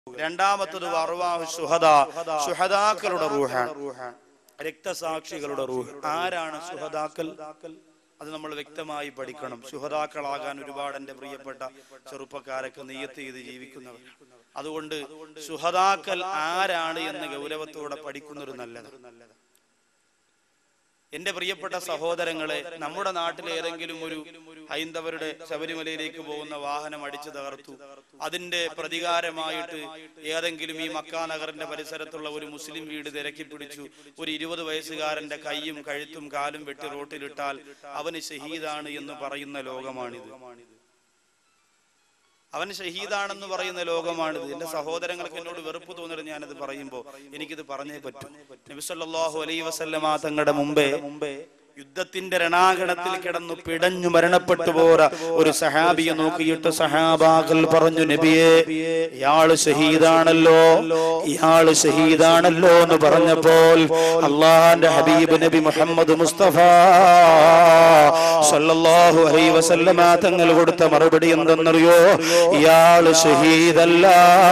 രണ്ടാമത്തത് അറുവാഹു സുഹദ സുഹദാക്കളുടെ റൂഹാണ് രക്തസാക്ഷികളുടെ റൂഹ് ആരാണ് സുഹദാക്കൾ അത് നമ്മൾ വ്യക്തമായി പഠിക്കണം സുഹദാക്കളാകാൻ ഒരുപാട് എൻ്റെ പ്രിയപ്പെട്ട ചെറുപ്പക്കാരൊക്കെ നെയ്യത്ത് ചെയ്ത് ജീവിക്കുന്നവരാണ് അതുകൊണ്ട് സുഹദാക്കൾ ആരാണ് എന്ന് ഗൗരവത്തോടെ പഠിക്കുന്നൊരു നല്ലത് എന്റെ പ്രിയപ്പെട്ട സഹോദരങ്ങളെ നമ്മുടെ നാട്ടിലെ ഏതെങ്കിലും ഒരു ഹൈന്ദവരുടെ ശബരിമലയിലേക്ക് പോകുന്ന വാഹനം അടിച്ചു തകർത്തു അതിന്റെ പ്രതികാരമായിട്ട് ഏതെങ്കിലും ഈ മക്കാ നഗറിന്റെ പരിസരത്തുള്ള ഒരു മുസ്ലിം വീട് തിരക്കി പിടിച്ചു ഒരു ഇരുപത് വയസ്സുകാരന്റെ കൈയും കഴുത്തും കാലും വെട്ടി റോട്ടിലിട്ടാൽ അവന് ഷഹീദാണ് എന്ന് പറയുന്ന ലോകമാണിത് അവൻ ഷഹീദാണെന്ന് പറയുന്ന ലോകമാണിത് എന്റെ സഹോദരങ്ങൾക്ക് എന്നോട് വെറുപ്പ് തോന്നിട്ട് ഞാനത് പറയുമ്പോൾ എനിക്കിത് പറഞ്ഞേ പറ്റൂ നബിസല്ലാഹു അലൈ വസല്ലമ തങ്ങളുടെ മുമ്പേ മുമ്പേ യുദ്ധത്തിന്റെ രണാകണത്തിൽ കിടന്നു പിടഞ്ഞു മരണപ്പെട്ടു പോര ഒരു സഹാബിയെ നോക്കിയിട്ട് സഹാബാക്കൾ പറഞ്ഞു നബിയെ ഇയാള് ഷഹീദാണല്ലോ ഇയാള് ഷഹീദാണല്ലോ എന്ന് പറഞ്ഞപ്പോൾ അള്ളാന്റെ ഹബീബ് നബി മുഹമ്മദ് മുസ്തഫ സല്ലല്ലാഹു അലൈഹി വസല്ലമ തങ്ങൾ കൊടുത്ത മറുപടി എന്തെന്നറിയോ ഇയാള് ഷഹീദല്ല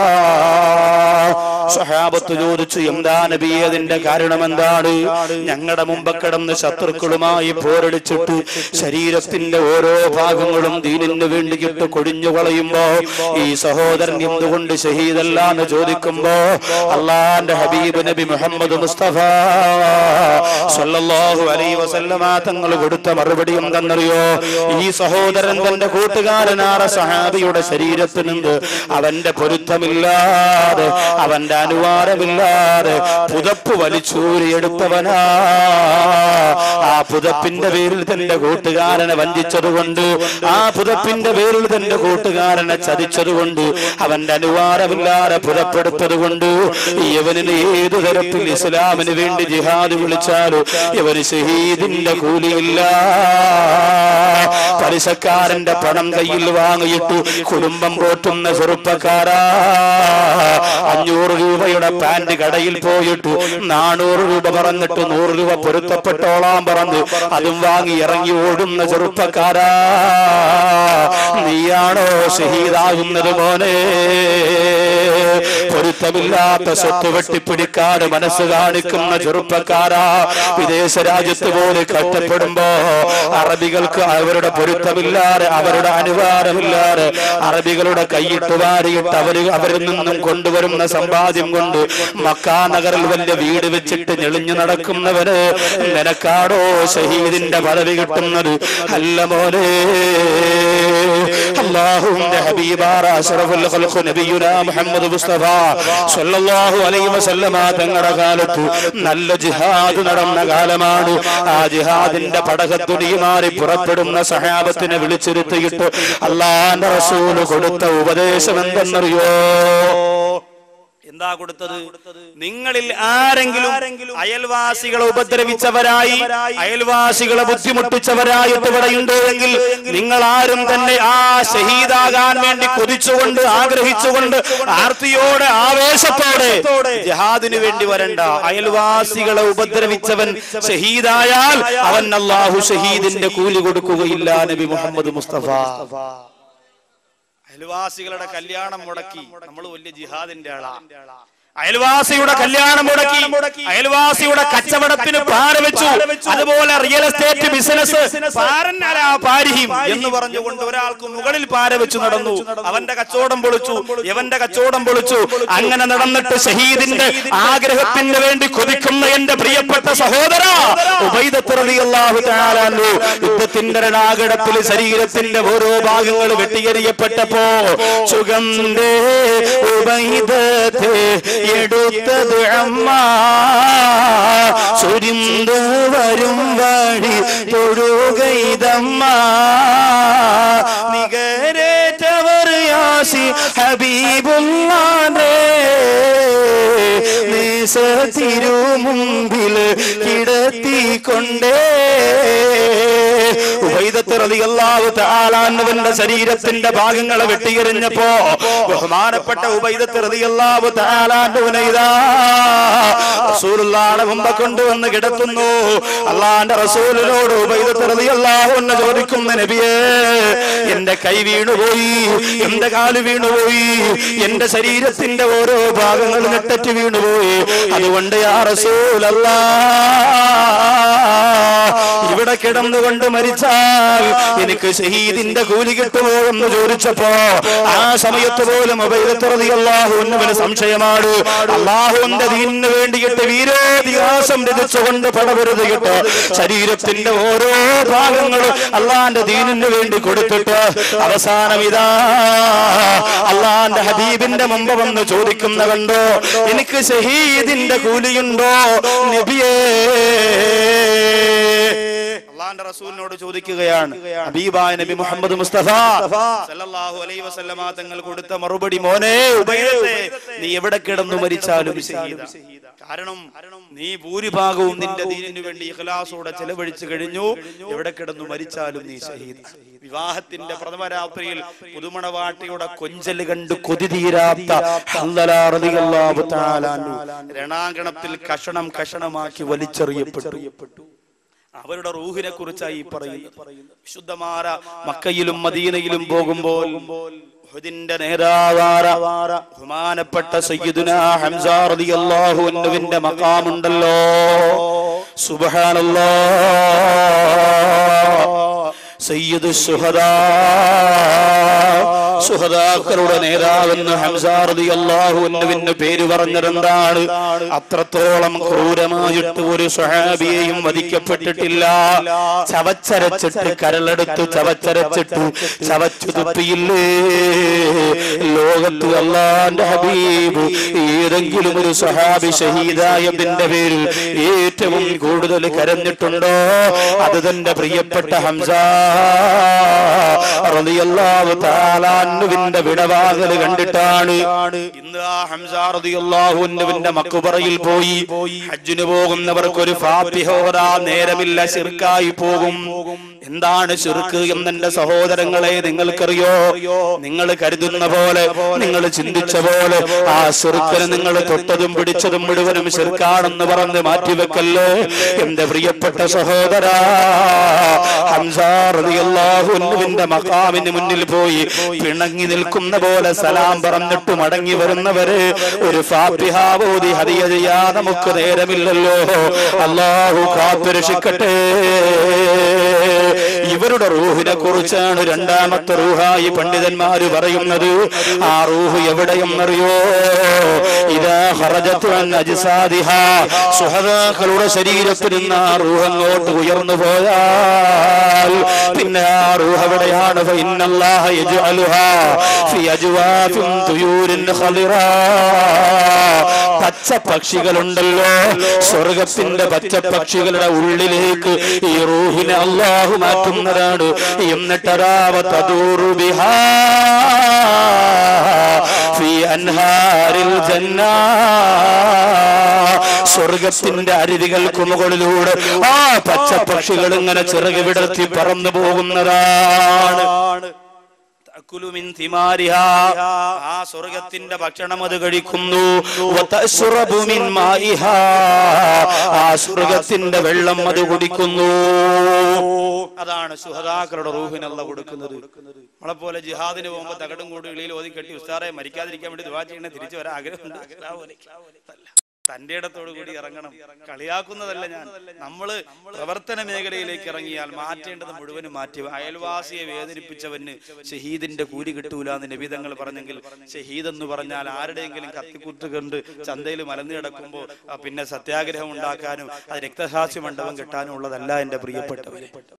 സഹാബത്ത് ചോദിച്ചു എന്താ നബി അതിന്റെ കാരണം എന്താണ് ഞങ്ങളുടെ മുമ്പ് കിടന്ന് ശത്രുക്കളുമായി പോരടിച്ചിട്ട് ശരീരത്തിന്റെ ഓരോ ഭാഗങ്ങളും ദീനിന് വേണ്ടിയിട്ട് കൊടിഞ്ഞു കളയുമ്പോ ഈ സഹോദരൻ എന്തുകൊണ്ട് ഷഹീദല്ല എന്ന് ചോദിക്കുമ്പോ അള്ളാന്റെ ഹബീബ് നബി മുഹമ്മദ് മുസ്തഫ സല്ലല്ലാഹു അലൈഹി വസല്ലമ തങ്ങൾ കൊടുത്ത മറുപടി എന്തെന്നറിയോ ഈ സഹോദരൻ തന്റെ കൂട്ടുകാരനാറ സഹാബിയുടെ ശരീരത്തിനുണ്ട് അവന്റെ പൊരുത്തമില്ലാതെ അവന്റെ അനുവാദമില്ലാതെ പുതപ്പ് വലിച്ചൂരിയെടുത്തവനാ ആ പുതപ്പിന്റെ പേരിൽ തന്റെ കൂട്ടുകാരനെ വഞ്ചിച്ചതുകൊണ്ട് ആ പുതപ്പിന്റെ പേരിൽ തന്റെ കൂട്ടുകാരനെ ചതിച്ചതുകൊണ്ട് അവന്റെ അനുവാദമില്ലാതെ പുതപ്പെടുത്തത് കൊണ്ട് ഇവനിന് ഏതു തരത്തിൽ ഇസ്ലാമിന് വേണ്ടി ജിഹാദ് വിളിച്ചാലും ഇവന് ഷഹീദിന്റെ കൂലിയില്ല പലിശക്കാരന്റെ പണം കയ്യിൽ വാങ്ങിയിട്ട് കുടുംബം പോറ്റുന്ന ചെറുപ്പക്കാരാ അഞ്ഞൂറ് രൂപയുടെ പാന്റ് കടയിൽ പോയിട്ട് നാനൂറ് രൂപ പറഞ്ഞിട്ട് നൂറ് രൂപ പൊരുത്തപ്പെട്ടോളാൻ പറഞ്ഞ് അതും വാങ്ങി ഇറങ്ങി ഓടുന്ന ചെറുപ്പക്കാരാ നീയാണോ ഷഹീദാകുന്നത് മോനെ പൊരുത്തമില്ലാത്ത സ്വത്ത് വെട്ടിപ്പിടിക്കാതെ മനസ്സ് കാണിക്കുന്ന ചെറുപ്പക്കാരാ വിദേശ രാജ്യത്ത് പോലെ കഷ്ടപ്പെടുമ്പോ അറബികൾക്ക് അവരുടെ പൊരുത്തമില്ലാതെ അവരുടെ അനുവാദമില്ലാതെ അറബികളുടെ കൈയിട്ട് വാരിയിട്ട് അവര് അവരിൽ നിന്നും കൊണ്ടുവരുന്ന സമ്പാദ്യം കൊണ്ട് മക്കാ നഗറിൽ വലിയ വീട് വെച്ചിട്ട് ഞെളിഞ്ഞു നടക്കുന്നവന് നിനക്കാടോ ഷഹീദിന്റെ പദവി കിട്ടുന്നത് അല്ല മോനെ അള്ളാഹുവിന്റെ ഹബീബാറ അഷ്റഫുൽ ഖൽഖ് നബിയുനാ മുഹമ്മദ് മുസ്തഫ സല്ലല്ലാഹു അലൈഹി വസല്ലമ തങ്ങളുടെ കാലത്ത് നല്ല ജിഹാദ് നടന്ന കാലമാണ് ആ ജിഹാദിന്റെ പടകത്തുടിയുമാറി പുറപ്പെടുന്ന സഹാബത്തിനെ വിളിച്ചിരുത്തിയിട്ട് അള്ളാന്റെ റസൂല് കൊടുത്ത ഉപദേശം എന്തെന്നറിയോ എന്താ കൊടുത്തത് നിങ്ങളിൽ ആരെങ്കിലും അയൽവാസികളെ ഉപദ്രവിച്ചവരായി അയൽവാസികളെ ബുദ്ധിമുട്ടിച്ചവരായിട്ട് ഇവിടെ ഉണ്ടെങ്കിൽ നിങ്ങൾ ആരും തന്നെ ആ ഷഹീദാകാൻ വേണ്ടി കൊതിച്ചുകൊണ്ട് ആഗ്രഹിച്ചുകൊണ്ട് ആർത്തിയോടെ ആവേശത്തോടെ ജഹാദിന് വേണ്ടി വരണ്ട അയൽവാസികളെ ഉപദ്രവിച്ചവൻ ഷഹീദായാൽ അവൻ അള്ളാഹു ഷഹീദിന്റെ കൂലി കൊടുക്കുകയില്ല നബി മുഹമ്മദ് മുസ്തഫ അയൽവാസികളുടെ കല്യാണം മുടക്കി നമ്മൾ വലിയ ജിഹാദിന്റെ ആളാ അയൽവാസിയുടെ കല്യാണം മുടക്കി അയൽവാസിയുടെ കച്ചവടത്തിന് പാര വെച്ചു അതുപോലെ റിയൽ എസ്റ്റേറ്റ് ബിസിനസ് പാരന്നലാ പാരിഹിം എന്ന് പറഞ്ഞുകൊണ്ട് ഒരാൾക്ക് മുകളിൽ പാര വെച്ചു നടന്നു അവന്റെ കച്ചവടം പൊളിച്ചു ഇവന്റെ കച്ചവടം പൊളിച്ചു അങ്ങനെ നടന്നിട്ട് ഷഹീദിന്റെ ആഗ്രഹത്തിന് വേണ്ടി കൊതിക്കുന്ന എന്റെ പ്രിയപ്പെട്ട സഹോദര ഉബൈദത്തുറലിയല്ലാഹു തആലാനു യുദ്ധത്തിന്റെ രണാകടത്തിൽ ശരീരത്തിന്റെ ഓരോ ഭാഗങ്ങൾ വെട്ടിയെറിയപ്പെട്ടപ്പോ സുഗന്ധേ ഉബൈദത്തെ എടുത്തത് അമ്മ ചൊരിന്തു വരും വഴി തൊഴുകൈതമ്മ നികരേറ്റവർ യാസി ഹബീബുല്ലാനേ നേസ തിരുമുമ്പിൽ കിടത്തിക്കൊണ്ടേ ഉബൈദത്ത് റളിയല്ലാഹു തആല അൻഹുവിന്റെ ശരീരത്തിന്റെ ഭാഗങ്ങളെ വെട്ടിയെറിഞ്ഞപ്പോ ബഹുമാനപ്പെട്ട ഉബൈദത്ത് റളിയല്ലാഹു തആല അൻഹുവിനെ ഇതാ റസൂലുള്ളാഹിയുടെ മുമ്പ് കൊണ്ടുവന്ന് കിടത്തുന്നു അള്ളാന്റെ റസൂലിനോട് ഉബൈദത്ത് റളിയല്ലാഹു അൻഹു ചോദിക്കുന്ന നബിയേ എന്റെ കൈ വീണുപോയി എന്റെ കാല് വീണുപോയി എന്റെ ശരീരത്തിന്റെ ഓരോ ഭാഗങ്ങൾ നെട്ടറ്റ് വീണുപോയി അതുകൊണ്ട് യാ റസൂലല്ലാ ഇവിടെ കിടന്നുകൊണ്ട് മരിച്ചാൽ എനിക്ക് ഷഹീദിന്റെ കൂലി കിട്ടുമോ എന്ന് ചോദിച്ചപ്പോ ആ സമയത്ത് പോലും അള്ളാഹുവിന് സംശയമാണ് അള്ളാഹുവിന്റെ ദീനിന് വേണ്ടിയിട്ട് വീരോതിഹാസം രചിച്ചുകൊണ്ട് പടപെരുതിയിട്ട് ശരീരത്തിന്റെ ഓരോ ഭാഗങ്ങളും അള്ളാന്റെ ദീനിന് വേണ്ടി കൊടുത്തിട്ട് അവസാനം ഇതാ അള്ളാന്റെ ഹബീബിന്റെ മുമ്പ് വന്ന് ചോദിക്കുന്ന കണ്ടോ എനിക്ക് ഷഹീദിന്റെ കൂലിയുണ്ടോ നബിയേ അള്ളാന്റെ റസൂലിനോട് ചോദിക്കുകയാണ് ഹബീബായ നബി മുഹമ്മദ് മുസ്തഫ സല്ലല്ലാഹു അലൈഹി വസല്ലമ തങ്ങൾ കൊടുത്ത മറുപടി മോനെ ഉബൈദത്തെ നീ എവിടെ കിടന്നു മരിച്ചാലും ഷഹീദ കാരണം നീ ഭൂരിഭാഗവും നിന്റെ ദീനിനു വേണ്ടി ഇഖ്ലാസോടെ ചെലവഴിച്ചു കഴിഞ്ഞു എവിടെ കിടന്നു മരിച്ചാലും നീ ഷഹീദ് വിവാഹത്തിന്റെ പ്രഥമ രാത്രിയിൽ പുതുമണവാട്ടിയുടെ കൊഞ്ചല് കണ്ട് കൊതി തീരാത്ത ഹൻദലാ റളിയല്ലാഹു തആല അൻഹു രണാങ്കണത്തിൽ കഷണം കഷണമാക്കി വലിച്ചെറിയപ്പെട്ടു അവരുടെ റൂഹിനെ കുറിച്ചായി ഈ പറയുന്നത് വിശുദ്ധമാര മക്കയിലും മദീനയിലും പോകുമ്പോൾ ഉഹുദിന്റെ നേതാവാര ബഹുമാനപ്പെട്ട സയ്യിദുന ഹംസ റളിയല്ലാഹു അൻഹുവിന്റെ മഖാമുണ്ടല്ലോ സുബ്ഹാനല്ലാഹ് സയ്യിദ് സുഹദാ സുഹദാക്കളുടെ നേതാവെന്ന് ഹംസാറതി അള്ളാഹുവിന്റെ പേര് പറഞ്ഞതെന്താണ് അത്രത്തോളം ക്രൂരമായിട്ട് ഒരു സ്വഹാബിയെയും വധിക്കപ്പെട്ടിട്ടില്ല ചവച്ചരച്ചിട്ട് കരളെടുത്ത് ചവച്ചരച്ചിട്ട് ചവച്ചു തുപ്പിയില്ലേ ലോകത്ത് അള്ളാന്റെ ഹബീബ് ഏതെങ്കിലും ഒരു സ്വഹാബി ഷഹീദായതിന്റെ പേരിൽ ഏറ്റവും കൂടുതൽ കരഞ്ഞിട്ടുണ്ടോ അത് തന്റെ പ്രിയപ്പെട്ട ഹംസ റളിയല്ലാഹു തആലാനുവിന്റെ വിടവാകൽ കണ്ടിട്ടാണ് ഇന്ന് ആ ഹംസ റളിയല്ലാഹുവിന്റെ മക്കുബറയിൽ പോയി ഹജ്ജിന് പോകുന്നവർക്ക് ഒരു ഫാത്തിഹ ഓതാൻ നേരമില്ല ശിർക്കായി പോകും എന്താണ് ശിർക്ക് എന്നെന്റെ സഹോദരങ്ങളെ നിങ്ങൾക്കറിയോ നിങ്ങൾ കരുതുന്ന പോലെ നിങ്ങൾ ചിന്തിച്ച പോലെ ആ ശിർക്കിന് നിങ്ങൾ തൊട്ടതും പിടിച്ചതും മുഴുവനും ശിർക്കാണെന്ന് പറഞ്ഞ് മാറ്റിവെക്കല്ലേ എന്റെ പ്രിയപ്പെട്ട സഹോദര ഹംസാറിയാഹുവിന്റെ മക്കാമിന് മുന്നിൽ പോയി പിണങ്ങി നിൽക്കുന്ന പോലെ സലാം പറഞ്ഞിട്ട് മടങ്ങി വരുന്നവര് ഒരു ഫാത്തിഹാവോതി ഹരിയ ചെയ്യാ നമുക്ക് നേരമില്ലല്ലോ അള്ളാഹു കാത്തുരക്ഷിക്കട്ടെ ഇവരുടെ റൂഹിനെ കുറിച്ചാണ് രണ്ടാമത്തെ റൂഹായി പണ്ഡിതന്മാര് പറയുന്നത് ആ റൂഹ് എവിടെയെന്നറിയോ ഇതാ ഹറജത്തു അൻ അജ്സാദിഹാ സുഹദാക്കളുടെ ശരീരത്തിൽ നിന്ന് ആ റൂഹ് അങ്ങോട്ട് ഉയർന്നു പോയാൽ പിന്നെ ആ റൂഹ് എവിടെയാണ് ഫഇന്നല്ലാഹ യജ്അലുഹാ ഫി അജ്വാഫിൻ തുയൂരിൻ ഖളിറാ പച്ച പക്ഷികളുണ്ടല്ലോ സ്വർഗത്തിന്റെ പച്ച പക്ഷികളുടെ ഉള്ളിലേക്ക് ഈ റൂഹിനെ അള്ളാഹു മാറ്റുന്നതാണ് എന്നിട്ടരാവത്തൂറു ബിഹാ ഫി അൻഹാരിൽ ജന്ന സ്വർഗത്തിന്റെ അരുവികൾക്ക് മുകളിലൂടെ ആ പച്ച പക്ഷികൾ ഇങ്ങനെ ചിറക് വിടർത്തി പറന്നു പോകുന്നതാണ് തഅക്കുലു മിൻ തിമാരിഹാ. ആ സ്വർഗത്തിന്റെ ഭക്ഷണം അത് കഴിക്കുന്നു വതശ്റബു മിൻ മാഇഹാ. ആ സ്വർഗത്തിന്റെ വെള്ളം അത് കുടിക്കുന്നു അതാണ് സുഹദാക്കളുടെ റൂഹിനല്ല കൊടുക്കുന്നത് നമ്മളെ പോലെ ജിഹാദിന് പോകുമ്പോ തകടും കൂടുകളിൽ ഓതി കെട്ടി ഉസ്താറെ മരിക്കാതിരിക്കാൻ വേണ്ടി ദുവാ ചെയ്യണ തിരിച്ചു വരാൻ ആഗ്രഹമുണ്ട് തന്റെ ഇടത്തോടു കൂടി ഇറങ്ങണം കളിയാക്കുന്നതല്ല ഞാൻ നമ്മള് പ്രവർത്തന മേഖലയിലേക്ക് ഇറങ്ങിയാൽ മാറ്റേണ്ടത് മുഴുവനും മാറ്റി അയൽവാസിയെ വേദനിപ്പിച്ചവന് ഷഹീദിന്റെ കൂലി കിട്ടൂല എന്ന് നബിതങ്ങൾ പറഞ്ഞെങ്കിൽ ഷഹീദ് എന്ന് പറഞ്ഞാൽ ആരുടെയെങ്കിലും കത്തിക്കുത്ത് കണ്ട് ചന്തയിൽ മലന്നു കിടക്കുമ്പോൾ ആ, പിന്നെ സത്യാഗ്രഹം ഉണ്ടാക്കാനും അത് രക്തസാക്ഷി മണ്ഡപം കിട്ടാനും ഉള്ളതല്ല എന്റെ പ്രിയപ്പെട്ടവരെ